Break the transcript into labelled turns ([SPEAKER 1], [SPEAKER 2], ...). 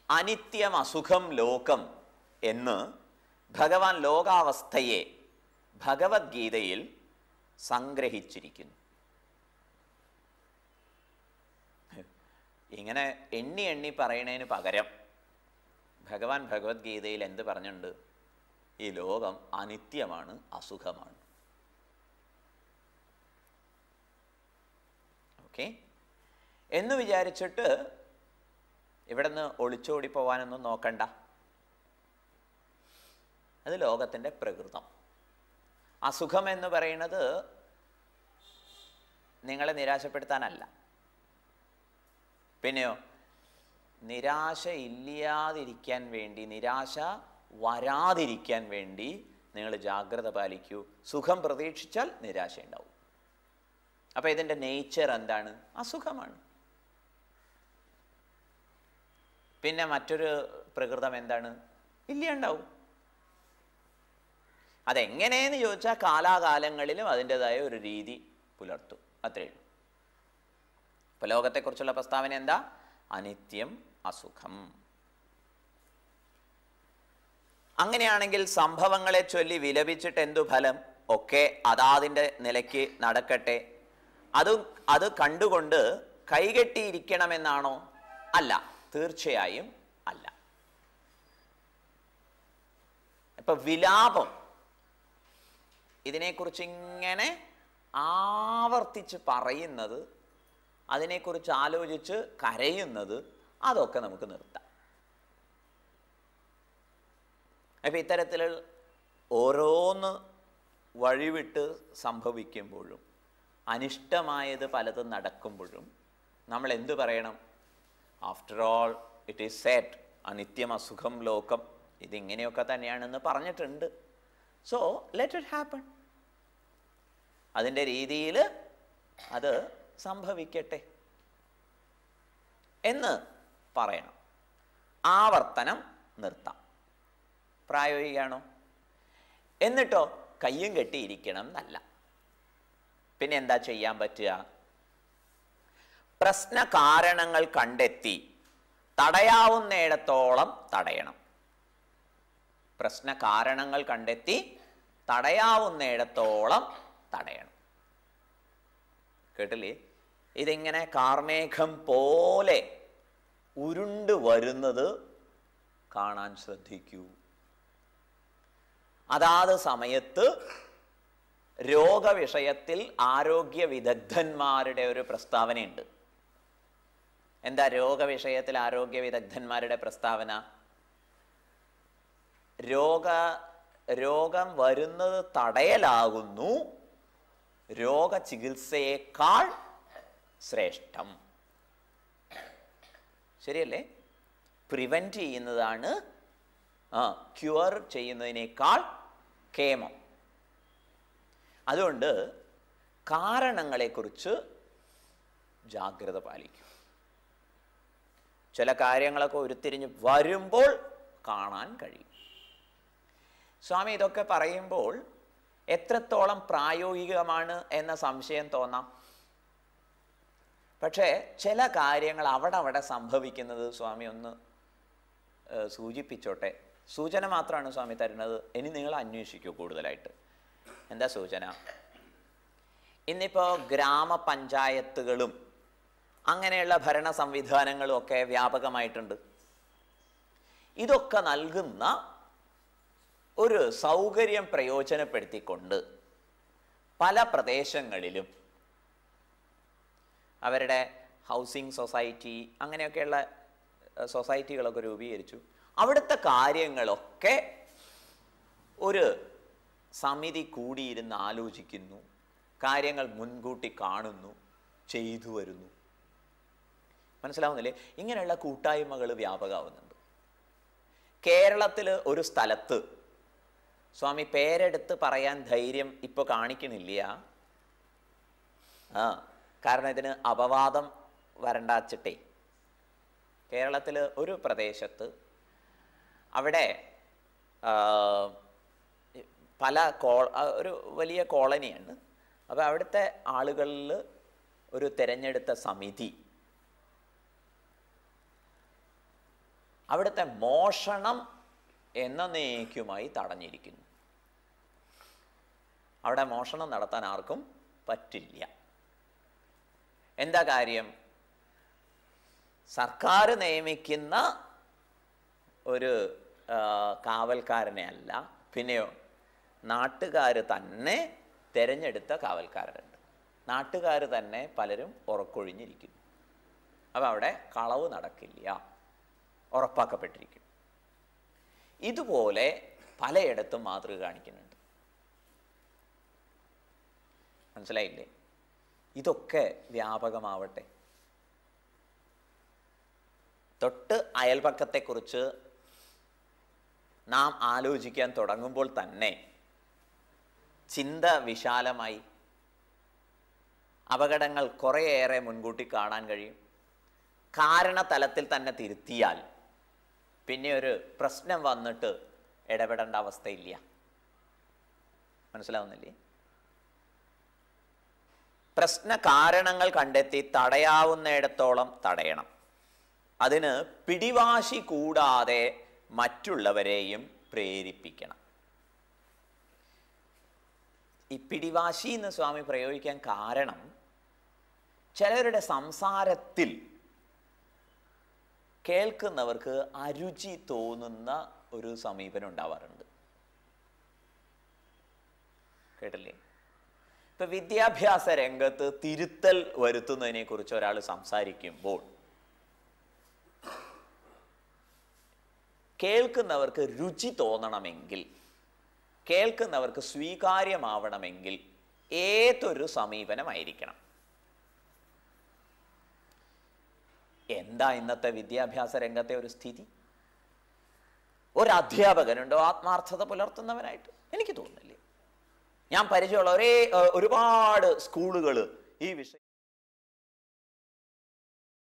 [SPEAKER 1] അനിത്യം അസുഖം ലോകം എന്ന് ഭഗവാൻ ലോകാവസ്ഥയെ ഭഗവത്ഗീതയിൽ സംഗ്രഹിച്ചിരിക്കുന്നു ഇങ്ങനെ എണ്ണി എണ്ണി പറയണതിന് പകരം ഭഗവാൻ ഭഗവത്ഗീതയിൽ എന്ത് പറഞ്ഞിട്ടുണ്ട് ഈ ലോകം അനിത്യമാണ് അസുഖമാണ് ഓക്കെ എന്ന് വിചാരിച്ചിട്ട് ഇവിടെ നിന്ന് ഒളിച്ചോടി പോവാനൊന്നും നോക്കണ്ട അത് ലോകത്തിൻ്റെ പ്രകൃതം അസുഖം എന്ന് പറയുന്നത് നിങ്ങളെ നിരാശപ്പെടുത്താനല്ല പിന്നെയോ നിരാശ ഇല്ലാതിരിക്കാൻ വേണ്ടി നിരാശ വരാതിരിക്കാൻ വേണ്ടി നിങ്ങൾ ജാഗ്രത പാലിക്കൂ സുഖം പ്രതീക്ഷിച്ചാൽ നിരാശ ഉണ്ടാവും അപ്പം ഇതിൻ്റെ നേച്ചർ എന്താണ് അസുഖമാണ് പിന്നെ മറ്റൊരു പ്രകൃതം എന്താണ് ഇല്ലാണ്ടാവും അതെങ്ങനെയെന്ന് ചോദിച്ചാൽ കാലാകാലങ്ങളിലും അതിൻ്റെതായ ഒരു രീതി പുലർത്തും അത്രയേ ഉള്ളൂ ഇപ്പൊ ലോകത്തെക്കുറിച്ചുള്ള പ്രസ്താവന എന്താ അനിത്യം അസുഖം അങ്ങനെയാണെങ്കിൽ സംഭവങ്ങളെ ചൊല്ലി വിലപിച്ചിട്ട് എന്തു ഫലം ഒക്കെ അതാതിൻ്റെ നിലയ്ക്ക് നടക്കട്ടെ അത് അത് കണ്ടുകൊണ്ട് കൈകെട്ടിയിരിക്കണമെന്നാണോ അല്ല തീർച്ചയായും അല്ല ഇപ്പൊ വിലാപം ഇതിനെക്കുറിച്ച് ഇങ്ങനെ ആവർത്തിച്ച് പറയുന്നത് അതിനെക്കുറിച്ച് ആലോചിച്ച് കരയുന്നത് അതൊക്കെ നമുക്ക് നിർത്താം അപ്പം ഇത്തരത്തിൽ ഓരോന്ന് വഴിവിട്ട് സംഭവിക്കുമ്പോഴും അനിഷ്ടമായത് പലതും നടക്കുമ്പോഴും നമ്മൾ എന്തു പറയണം after all it is set അനിത്യം അസുഖം ലോകം ഇതിങ്ങനെയൊക്കെ തന്നെയാണെന്ന് പറഞ്ഞിട്ടുണ്ട് സോ ലെറ്റ് ഇറ്റ് ഹാപ്പൺ അതിൻ്റെ രീതിയിൽ അത് സംഭവിക്കട്ടെ എന്ന് പറയണം ആവർത്തനം നിർത്താം പ്രായോഗികമാണോ എന്നിട്ടോ കയ്യും കെട്ടിയിരിക്കണം എന്നല്ല പിന്നെ എന്താ ചെയ്യാൻ പറ്റുക പ്രശ്ന കാരണങ്ങൾ കണ്ടെത്തി തടയാവുന്നിടത്തോളം തടയണം പ്രശ്ന കാരണങ്ങൾ കണ്ടെത്തി തടയാവുന്നിടത്തോളം തടയണം കേട്ടില്ലേ ഇതിങ്ങനെ കാർമേഘം പോലെ ഉരുണ്ട് വരുന്നത് കാണാൻ ശ്രദ്ധിക്കൂ അതാത് സമയത്ത് രോഗവിഷയത്തിൽ ആരോഗ്യ വിദഗ്ധന്മാരുടെ ഒരു പ്രസ്താവനയുണ്ട് എന്താ രോഗവിഷയത്തിൽ ആരോഗ്യ വിദഗ്ധന്മാരുടെ പ്രസ്താവന രോഗ രോഗം വരുന്നത് തടയലാകുന്നു രോഗചികിത്സയേക്കാൾ ശ്രേഷ്ഠം ശരിയല്ലേ പ്രിവെൻറ്റ് ചെയ്യുന്നതാണ് ആ ക്യൂർ ചെയ്യുന്നതിനേക്കാൾ കേമം അതുകൊണ്ട് കാരണങ്ങളെക്കുറിച്ച് ജാഗ്രത പാലിക്കും ചില കാര്യങ്ങളൊക്കെ ഉരുത്തിരിഞ്ഞ് വരുമ്പോൾ കാണാൻ കഴിയും സ്വാമി ഇതൊക്കെ പറയുമ്പോൾ എത്രത്തോളം പ്രായോഗികമാണ് എന്ന സംശയം തോന്നാം പക്ഷേ ചില കാര്യങ്ങൾ അവിടെ അവിടെ സംഭവിക്കുന്നത് സ്വാമി ഒന്ന് ഏഹ്, സൂചിപ്പിച്ചോട്ടെ സൂചന മാത്രമാണ് സ്വാമി തരുന്നത് ഇനി നിങ്ങൾ അന്വേഷിക്കൂ കൂടുതലായിട്ട് എന്താ സൂചന ഇന്നിപ്പോൾ ഗ്രാമപഞ്ചായത്തുകളും അങ്ങനെയുള്ള ഭരണ സംവിധാനങ്ങളും ഒക്കെ വ്യാപകമായിട്ടുണ്ട് ഇതൊക്കെ നൽകുന്ന ഒരു സൗകര്യം പ്രയോജനപ്പെടുത്തിക്കൊണ്ട് പല പ്രദേശങ്ങളിലും അവരുടെ ഹൗസിംഗ് സൊസൈറ്റി അങ്ങനെയൊക്കെയുള്ള ഏഹ്, സൊസൈറ്റികളൊക്കെ രൂപീകരിച്ചു അവിടുത്തെ കാര്യങ്ങളൊക്കെ ഒരു സമിതി കൂടിയിരുന്ന് ആലോചിക്കുന്നു കാര്യങ്ങൾ മുൻകൂട്ടി കാണുന്നു ചെയ്തു വരുന്നു മനസ്സിലാവുന്നില്ലേ ഇങ്ങനെയുള്ള കൂട്ടായ്മകൾ വ്യാപകമാവുന്നുണ്ട് കേരളത്തിൽ ഒരു സ്ഥലത്ത് സ്വാമി പേരെടുത്ത് പറയാൻ ധൈര്യം ഇപ്പോൾ കാണിക്കണില്ല ആ കാരണം ഇതിന് അപവാദം വരണ്ടാച്ചിട്ടേ കേരളത്തിൽ ഒരു പ്രദേശത്ത് അവിടെ ആ, പല കോ ആ, ഒരു വലിയ കോളനിയാണ് അപ്പോൾ അവിടുത്തെ ആളുകളിൽ ഒരു തിരഞ്ഞെടുത്ത സമിതി അവിടുത്തെ മോഷണം എന്നേക്കുമായി തടഞ്ഞിരിക്കുന്നു അവിടെ മോഷണം നടത്താൻ ആർക്കും പറ്റില്ല എന്താ കാര്യം സർക്കാർ നിയമിക്കുന്ന ഒരു ആ, കാവൽക്കാരനെ അല്ല പിന്നെയോ നാട്ടുകാർ തന്നെ തിരഞ്ഞെടുത്ത കാവൽക്കാരുണ്ട് നാട്ടുകാർ തന്നെ പലരും ഉറക്കൊഴിഞ്ഞിരിക്കുന്നു അപ്പം അവിടെ കളവ് നടക്കില്ല ഉറപ്പാക്കപ്പെട്ടിരിക്കും ഇതുപോലെ പലയിടത്തും മാതൃക കാണിക്കുന്നുണ്ട് മനസ്സിലായില്ലേ ഇതൊക്കെ വ്യാപകമാവട്ടെ തൊട്ട് അയൽപക്കത്തെക്കുറിച്ച് നാം ആലോചിക്കാൻ തുടങ്ങുമ്പോൾ തന്നെ ചിന്ത വിശാലമായി അപകടങ്ങൾ കുറേയേറെ മുൻകൂട്ടി കാണാൻ കഴിയും കാരണതലത്തിൽ തന്നെ തിരുത്തിയാൽ പിന്നെ ഒരു പ്രശ്നം വന്നിട്ട് ഇടപെടേണ്ട അവസ്ഥയില്ല മനസ്സിലാവുന്നില്ലേ പ്രശ്ന കാരണങ്ങൾ കണ്ടെത്തി തടയാവുന്നിടത്തോളം തടയണം അതിന് പിടിവാശി കൂടാതെ മറ്റുള്ളവരെയും പ്രേരിപ്പിക്കണം ഈ പിടിവാശി എന്ന് സ്വാമി പ്രയോഗിക്കാൻ കാരണം ചിലരുടെ സംസാരത്തിൽ കേൾക്കുന്നവർക്ക് അരുചി തോന്നുന്ന ഒരു സമീപനം ഉണ്ടാവാറുണ്ട് കേട്ടില്ലേ ഇപ്പൊ വിദ്യാഭ്യാസ രംഗത്ത് തിരുത്തൽ വരുത്തുന്നതിനെ കുറിച്ച് ഒരാൾ സംസാരിക്കുമ്പോൾ കേൾക്കുന്നവർക്ക് രുചി തോന്നണമെങ്കിൽ കേൾക്കുന്നവർക്ക് സ്വീകാര്യമാവണമെങ്കിൽ ഏതൊരു സമീപനമായിരിക്കണം എന്താ ഇന്നത്തെ വിദ്യാഭ്യാസ രംഗത്തെ ഒരു സ്ഥിതി ഒരു അധ്യാപകനുണ്ടോ ആത്മാർത്ഥത പുലർത്തുന്നവനായിട്ട് എനിക്ക് തോന്നുന്നില്ലേ ഞാൻ പരിചയമുള്ള ഒരേ ഏർ, ഒരുപാട് സ്കൂളുകൾ ഈ വിഷയം